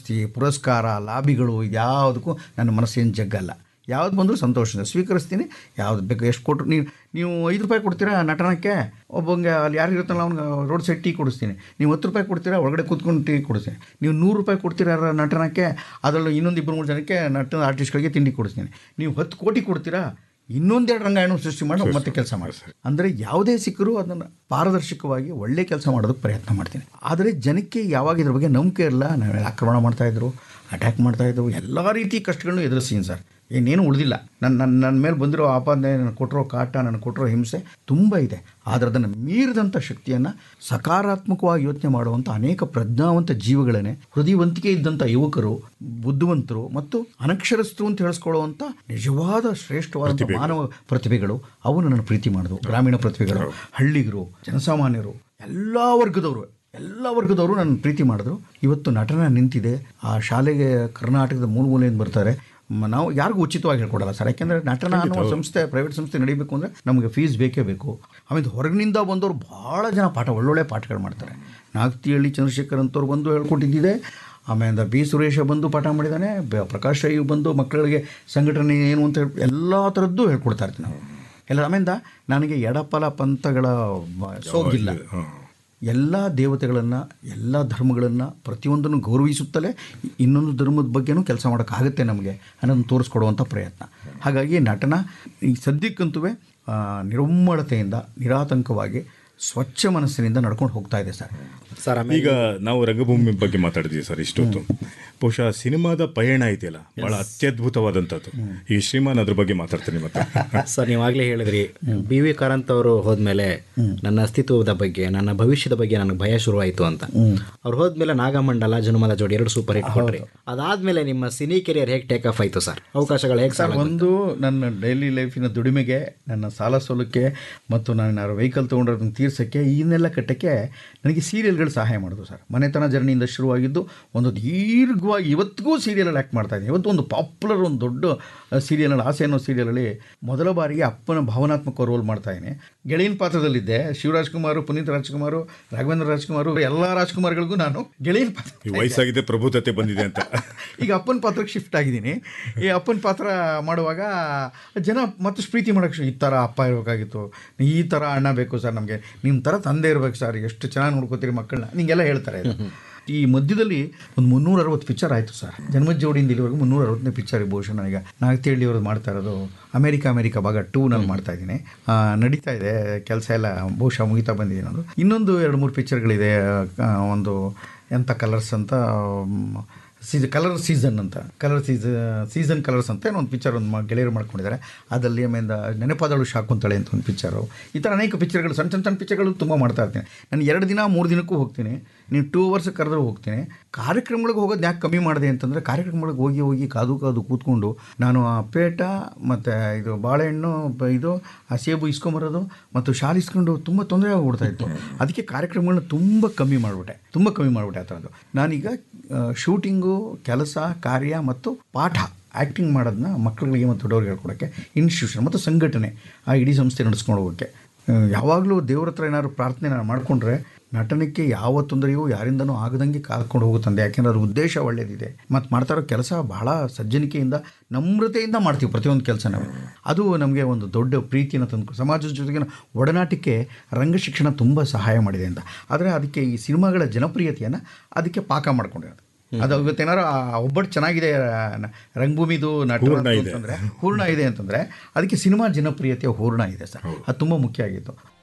ಪ್ರಶಸ್ತಿ ಪುರಸ್ಕಾರ ಲಾಬಿಗಳು ಯಾವುದಕ್ಕೂ ನನ್ನ ಮನಸ್ಸೇನು ಜಗ್ಗಲ್ಲ ಯಾವ್ದು ಬಂದರೂ ಸಂತೋಷದಿಂದ ಸ್ವೀಕರಿಸ್ತೀನಿ ಯಾವ್ದು ಬೇಕು ಎಷ್ಟು ಕೊಟ್ಟರು ನೀವು ನೀವು ಐದು ರೂಪಾಯಿ ಕೊಡ್ತೀರಾ ನಟನಕ್ಕೆ ಒಬ್ಬಂಗೆ ಅಲ್ಲಿ ಯಾರು ಇರುತ್ತಲ್ಲ ಅವ್ನಿಗೆ ರೋಡ್ ಸೈಡ್ ಟೀ ಕೊಡಿಸ್ತೀನಿ ನೀವು ಹತ್ತು ರೂಪಾಯಿ ಕೊಡ್ತೀರಾ ಒಳಗಡೆ ಕೂತ್ಕೊಂಡು ಟೀ ಕೊಡಿಸ್ತೀನಿ ನೀವು ನೂರು ರೂಪಾಯಿ ಕೊಡ್ತೀರಾ ಯಾರ ನಟನಕ್ಕೆ ಅದರಲ್ಲೂ ಇನ್ನೊಂದು ಇಬ್ಬರು ಮೂರು ಜನಕ್ಕೆ ನಟನ ಆರ್ಟಿಸ್ಟ್ಗಳಿಗೆ ತಿಂಡಿ ಕೊಡಿಸ್ತೀನಿ ನೀವು ಹತ್ತು ಕೋಟಿ ಕೊಡ್ತೀರಾ ಇನ್ನೊಂದೆರಡು ರಂಗಾಯಣ ಸೃಷ್ಟಿ ಮಾಡಿ ಮತ್ತೆ ಕೆಲಸ ಮಾಡ್ತಾರೆ ಅಂದರೆ ಯಾವುದೇ ಸಿಕ್ಕರೂ ಅದನ್ನು ಪಾರದರ್ಶಕವಾಗಿ ಒಳ್ಳೆ ಕೆಲಸ ಮಾಡೋದಕ್ಕೆ ಪ್ರಯತ್ನ ಮಾಡ್ತೀನಿ ಆದರೆ ಜನಕ್ಕೆ ಯಾವಾಗ ಇದ್ರ ಬಗ್ಗೆ ನಂಬಿಕೆ ಇರಲ್ಲ ನಾವು ಆಕ್ರಮಣ ಮಾಡ್ತಾಯಿದ್ರು ಅಟ್ಯಾಕ್ ಮಾಡ್ತಾಯಿದ್ರು ಎಲ್ಲ ರೀತಿ ಕಷ್ಟಗಳನ್ನು ಎದುರಿಸ್ತೀನಿ ಸರ್ ಏನೇನು ಉಳಿದಿಲ್ಲ ನನ್ನ ನನ್ನ ನನ್ನ ಮೇಲೆ ಬಂದಿರೋ ಆಪಾದನೆ ನನಗೆ ಕೊಟ್ಟಿರೋ ಕಾಟ ನನಗೆ ಕೊಟ್ಟಿರೋ ಹಿಂಸೆ ತುಂಬ ಇದೆ ಆದರೆ ಅದನ್ನು ಮೀರಿದಂಥ ಶಕ್ತಿಯನ್ನು ಸಕಾರಾತ್ಮಕವಾಗಿ ಯೋಚನೆ ಮಾಡುವಂಥ ಅನೇಕ ಪ್ರಜ್ಞಾವಂತ ಜೀವಗಳನ್ನೇ ಹೃದಯವಂತಿಕೆ ಇದ್ದಂಥ ಯುವಕರು ಬುದ್ಧಿವಂತರು ಮತ್ತು ಅನಕ್ಷರಸ್ಥರು ಅಂತ ಹೇಳಿಸ್ಕೊಳ್ಳುವಂಥ ನಿಜವಾದ ಶ್ರೇಷ್ಠವಾದಂಥ ಮಾನವ ಪ್ರತಿಭೆಗಳು ಅವು ನನ್ನನ್ನು ಪ್ರೀತಿ ಮಾಡಿದವು ಗ್ರಾಮೀಣ ಪ್ರತಿಭೆಗಳು ಹಳ್ಳಿಗರು ಜನಸಾಮಾನ್ಯರು ಎಲ್ಲ ವರ್ಗದವರು ಎಲ್ಲ ವರ್ಗದವರು ನನ್ನ ಪ್ರೀತಿ ಮಾಡಿದ್ರು ಇವತ್ತು ನಟನ ನಿಂತಿದೆ ಆ ಶಾಲೆಗೆ ಕರ್ನಾಟಕದ ಮೂಲ ಮೂಲೆಯಿಂದ ಬರ್ತಾರೆ ಮ- ನಾವು ಯಾರಿಗೂ ಉಚಿತವಾಗಿ ಹೇಳ್ಕೊಡಲ್ಲ ಸರ್ ಯಾಕೆಂದರೆ ನಟನ ಅನ್ನುವ ಸಂಸ್ಥೆ ಪ್ರೈವೇಟ್ ಸಂಸ್ಥೆ ನಡೀಬೇಕು ಅಂದರೆ ನಮಗೆ ಫೀಸ್ ಬೇಕೇ ಬೇಕು ಆಮೇಲೆ ಹೊರಗಿನಿಂದ ಬಂದವರು ಭಾಳ ಜನ ಪಾಠ ಒಳ್ಳೊಳ್ಳೆ ಪಾಠಗಳು ಮಾಡ್ತಾರೆ ನಾಗ್ತಿಹಳ್ಳಿ ಚಂದ್ರಶೇಖರ್ ಅಂತವ್ರು ಬಂದು ಹೇಳ್ಕೊಟ್ಟಿದ್ದಿದೆ ಆಮೇಲೆ ಬಿ ಸುರೇಶ ಬಂದು ಪಾಠ ಮಾಡಿದ್ದಾನೆ ಬ- ಪ್ರಕಾಶ್ ರೈ ಬಂದು ಮಕ್ಕಳಿಗೆ ಸಂಘಟನೆ ಏನು ಅಂತ ಹೇಳಿ ಎಲ್ಲ ಥರದ್ದು ಹೇಳ್ಕೊಡ್ತಾ ಇರ್ತೀವಿ ನಾವು ಎಲ್ಲ ಆಮೇಲೆ ನನಗೆ ಎಡಪಲ ಪಂಥಗಳ ಮ- ಸೋಗಿಲ್ಲ ಎಲ್ಲ ದೇವತೆಗಳನ್ನು ಎಲ್ಲ ಧರ್ಮಗಳನ್ನು ಪ್ರತಿಯೊಂದನ್ನು ಗೌರವಿಸುತ್ತಲೇ ಇನ್ನೊಂದು ಧರ್ಮದ ಬಗ್ಗೆನೂ ಕೆಲಸ ಮಾಡೋಕ್ಕಾಗುತ್ತೆ ನಮಗೆ ಅನ್ನೋದನ್ನು ತೋರಿಸ್ಕೊಡುವಂಥ ಪ್ರಯತ್ನ ಹಾಗಾಗಿ ನಟನ ಈ ಸದ್ಯಕ್ಕಂತೂ ನಿರಮ್ಮಳತೆಯಿಂದ ನಿರಾತಂಕವಾಗಿ ಸ್ವಚ್ಛ ಮನಸ್ಸಿನಿಂದ ನಡ್ಕೊಂಡು ಹೋಗ್ತಾ ಇದೆ ಸರ್ ಸರ್ ಈಗ ನಾವು ರಂಗಭೂಮಿ ಬಗ್ಗೆ ಮಾತಾಡಿದ್ವಿ ಸರ್ ಇಷ್ಟೊತ್ತು ಬಹುಶಃ ಸಿನಿಮಾದ ಪಯಣ ಇದೆಯಲ್ಲ ಬಹಳ ಅತ್ಯದ್ಭುತವಾದಂಥದ್ದು ಈ ಶ್ರೀಮಾನ್ ಅದ್ರ ಬಗ್ಗೆ ಮಾತಾಡ್ತೀನಿ ಮತ್ತೆ ಸರ್ ನೀವಾಗಲೇ ಹೇಳಿದ್ರಿ ಬಿ ವಿ ಕಾರಂತ್ ಅವರು ಹೋದ್ಮೇಲೆ ನನ್ನ ಅಸ್ತಿತ್ವದ ಬಗ್ಗೆ ನನ್ನ ಭವಿಷ್ಯದ ಬಗ್ಗೆ ನನಗೆ ಭಯ ಶುರುವಾಯಿತು ಅಂತ ಅವ್ರು ಹೋದ್ಮೇಲೆ ನಾಗಮಂಡಲ ಜನುಮದ ಜೋಡಿ ಎರಡು ಸೂಪರ್ ಹಿಟ್ ಕೊಟ್ರಿ ಅದಾದ್ಮೇಲೆ ನಿಮ್ಮ ಸಿನಿ ಕೆರಿಯರ್ ಹೇಗೆ ಟೇಕ್ ಆಫ್ ಆಯಿತು ಸರ್ ಅವಕಾಶಗಳು ಹೇಗೆ ಸರ್ ಒಂದು ನನ್ನ ಡೈಲಿ ಲೈಫಿನ ದುಡಿಮೆಗೆ ನನ್ನ ಸಾಲ ಸೋಲಕ್ಕೆ ಮತ್ತು ನಾನು ಏನಾದ್ರು ವೆಹಿಕಲ್ ತೊಗೊಂಡಿರೋದನ್ನ ತೀರ್ಸೋಕ್ಕೆ ಇದನ್ನೆಲ್ಲ ಕಟ್ಟಕ್ಕೆ ನನಗೆ ಸೀರಿಯಲ್ಗಳು ಸಹಾಯ ಮಾಡಿದ್ರು ಸರ್ ಮನೆತನ ಜರ್ನಿಯಿಂದ ಶುರುವಾಗಿದ್ದು ಒಂದು ದೀರ್ಘವಾಗಿ ಇವತ್ತಿಗೂ ಸೀರಿಯಲಲ್ಲಿ ಆ್ಯಕ್ಟ್ ಮಾಡ್ತಾ ಇದ್ದೀನಿ ಇವತ್ತು ಒಂದು ಪಾಪ್ಯುಲರ್ ಒಂದು ದೊಡ್ಡ ಸೀರಿಯಲಲ್ಲಿ ಆಸೆ ಅನ್ನೋ ಸೀರಿಯಲಲ್ಲಿ ಮೊದಲ ಬಾರಿಗೆ ಅಪ್ಪನ ಭಾವನಾತ್ಮಕ ರೋಲ್ ಮಾಡ್ತಾ ಇದ್ದೀನಿ ಗೆಳೆಯನ ಪಾತ್ರದಲ್ಲಿದ್ದೆ ಶಿವರಾಜ್ ಕುಮಾರ್ ಪುನೀತ್ ರಾಜ್ಕುಮಾರ್ ರಾಘವೇಂದ್ರ ರಾಜ್ಕುಮಾರ್ ಎಲ್ಲ ರಾಜ್ಕುಮಾರ್ಗಳಿಗೂ ನಾನು ಗೆಳೆಯನ ಪಾತ್ರ ಈ ವಯಸ್ಸಾಗಿದೆ ಪ್ರಭುತತೆ ಬಂದಿದೆ ಅಂತ ಈಗ ಅಪ್ಪನ ಪಾತ್ರಕ್ಕೆ ಶಿಫ್ಟ್ ಆಗಿದ್ದೀನಿ ಈ ಅಪ್ಪನ ಪಾತ್ರ ಮಾಡುವಾಗ ಜನ ಮತ್ತಷ್ಟು ಪ್ರೀತಿ ಮಾಡೋಕ್ಕೆ ಶು- ಈ ಥರ ಅಪ್ಪ ಇರಬೇಕಾಗಿತ್ತು ಈ ಥರ ಅಣ್ಣ ಬೇಕು ಸರ್ ನಮಗೆ ನಿಮ್ಮ ಥರ ತಂದೆ ಇರಬೇಕು ಸರ್ ಎಷ್ಟು ಚೆನ್ನಾಗಿ ನೋಡ್ಕೋತೀರಿ ಮಕ್ಕಳನ್ನ ನಿಂಗೆಲ್ಲ ಹೇಳ್ತಾರೆ ಇದು. ಈ ಮಧ್ಯದಲ್ಲಿ ಒಂದು ಮುನ್ನೂರ ಅರವತ್ತು ಪಿಕ್ಚರ್ ಆಯಿತು ಸರ್ ಜನ್ಮದ ಜೋಡಿಯಿಂದ ಇಲ್ಲಿವರೆಗೂ ಮುನ್ನೂರ ಅರವತ್ತನೇ ಪಿಕ್ಚರ್ ಬಹುಶಃ ನಾನೀಗ ನಾಗ್ತಿಹಳ್ಳಿ ಅವ್ರದ್ದು ಮಾಡ್ತಾ ಇರೋದು ಅಮೇರಿಕ ಅಮೇರಿಕ ಭಾಗ ಟೂ ನಲ್ಲಿ ಮಾಡ್ತಾ ಇದ್ದೀನಿ ಆ, ನಡೀತಾ ಇದೆ ಕೆಲಸ ಎಲ್ಲ ಬಹುಶಃ ಮುಗಿತಾ ಬಂದಿದೆ ಅನ್ನೋದು ಇನ್ನೊಂದು ಎರಡು ಮೂರು ಪಿಕ್ಚರ್ಗಳಿದೆ ಆ, ಒಂದು ಎಂಥ ಕಲರ್ಸ್ ಅಂತ ಮ್, ಸೀಸ ಕಲರ್ ಸೀಸನ್ ಅಂತ ಕಲರ್ ಸೀಸ ಸೀಸನ್ ಕಲರ್ಸ್ ಅಂತ ಏನೋ ಒಂದು ಪಿಕ್ಚರ್ ಒಂದು ಮ- ಗೆಳೆಯರು ಮಾಡ್ಕೊಂಡಿದ್ದಾರೆ ಅದಲ್ಲಿ ಆಮೇಲೆ ನೆನಪಾದಳು ಶಾಕುಂತಳೆ ಅಂತ ಒಂದು ಪಿಕ್ಚರು ಈ ಥರ ಅನೇಕ ಪಿಕ್ಚರ್ಗಳು ಸಣ್ಣ ಸಣ್ಣ ಸಣ್ಣ ಪಿಕ್ಚರ್ಗಳು ತುಂಬ ಮಾಡ್ತಾ ಇರ್ತೀನಿ ನಾನು ಎರಡು ದಿನ ಮೂರು ದಿನಕ್ಕೂ ಹೋಗ್ತೀನಿ ನೀವು ಟೂ ಅವರ್ಸ್ ಕರೆದ್ರೂ ಹೋಗ್ತೀನಿ ಕಾರ್ಯಕ್ರಮಗಳಿಗೆ ಹೋಗೋದು ಯಾಕೆ ಕಮ್ಮಿ ಮಾಡಿದೆ ಅಂತಂದರೆ ಕಾರ್ಯಕ್ರಮಗಳಿಗೆ ಹೋಗಿ ಹೋಗಿ ಕಾದು ಕಾದು ಕೂತ್ಕೊಂಡು ನಾನು ಆ ಪೇಟ ಮತ್ತು ಇದು ಬಾಳೆಹಣ್ಣು ಬ- ಇದು ಆ ಸೇಬು ಇಸ್ಕೊಂಬರೋದು ಮತ್ತು ಶಾಲೆ ಇಸ್ಕೊಂಡು ತುಂಬ ತೊಂದರೆ ಆಗ್ಬಿಡ್ತಾ ಇತ್ತು ಅದಕ್ಕೆ ಕಾರ್ಯಕ್ರಮಗಳನ್ನ ತುಂಬ ಕಮ್ಮಿ ಮಾಡಿಬಿಟ್ಟೆ ತುಂಬ ಕಮ್ಮಿ ಮಾಡಿಬಿಟ್ಟೆ ಆ ಥರದ್ದು ನಾನೀಗ ಶೂಟಿಂಗು ಕೆಲಸ ಕಾರ್ಯ ಮತ್ತು ಪಾಠ ಆ್ಯಕ್ಟಿಂಗ್ ಮಾಡೋದನ್ನ ಮಕ್ಕಳಿಗೆ ಮತ್ತು ದೊಡ್ಡವ್ರಿಗೆ ಹೇಳ್ಕೊಡೋಕ್ಕೆ ಇನ್ಸ್ಟಿಟ್ಯೂಷನ್ ಮತ್ತು ಸಂಘಟನೆ ಆ ಇಡೀ ಸಂಸ್ಥೆ ನಡೆಸ್ಕೊಂಡು ಹೋಗೋಕ್ಕೆ ಆ, ಯಾವಾಗಲೂ ದೇವ್ರ ಹತ್ರ ಏನಾದ್ರು ಪ್ರಾರ್ಥನೆ ನಾನು ಮಾಡಿಕೊಂಡ್ರೆ ನಟನಕ್ಕೆ ಯಾವ ತೊಂದರೆಯೂ ಯಾರಿಂದನೂ ಆಗದಂಗೆ ಕಾದ್ಕೊಂಡು ಹೋಗುತ್ತಂದೆ ಯಾಕೆಂದ್ರೆ ಅದ್ರ ಉದ್ದೇಶ ಒಳ್ಳೇದಿದೆ ಮತ್ತು ಮಾಡ್ತಾ ಇರೋ ಕೆಲಸ ಬಹಳ ಸಜ್ಜನಿಕೆಯಿಂದ ನಮ್ರತೆಯಿಂದ ಮಾಡ್ತೀವಿ ಪ್ರತಿಯೊಂದು ಕೆಲಸ ನಾವು ಅದು ನಮಗೆ ಒಂದು ದೊಡ್ಡ ಪ್ರೀತಿಯನ್ನು ತಂದು ಸಮಾಜದ ಜೊತೆಗಿನ ಒಡನಾಟಕ್ಕೆ ರಂಗಶಿಕ್ಷಣ ತುಂಬ ಸಹಾಯ ಮಾಡಿದೆ ಅಂತ ಆದರೆ ಅದಕ್ಕೆ ಈ ಸಿನಿಮಾಗಳ ಜನಪ್ರಿಯತೆಯನ್ನು ಅದಕ್ಕೆ ಪಾಕ ಮಾಡ್ಕೊಂಡಿರೋದು ಅದು ಇವತ್ತೇನಾರು ಆ ಒಬ್ಬಟ್ಟು ಚೆನ್ನಾಗಿದೆ ಆ, ನ- ರಂಗಭೂಮಿದು ನಟ ಹೂರ್ಣ ಇದೆ. ಅಂತಂದರೆ ಹೂರ್ಣ ಇದೆ ಅಂತಂದರೆ ಅದಕ್ಕೆ ಸಿನಿಮಾ ಜನಪ್ರಿಯತೆಯ ಹೂರ್ಣ ಇದೆ ಸರ್ ಅದು ತುಂಬ ಮುಖ್ಯ ಆಗಿತ್ತು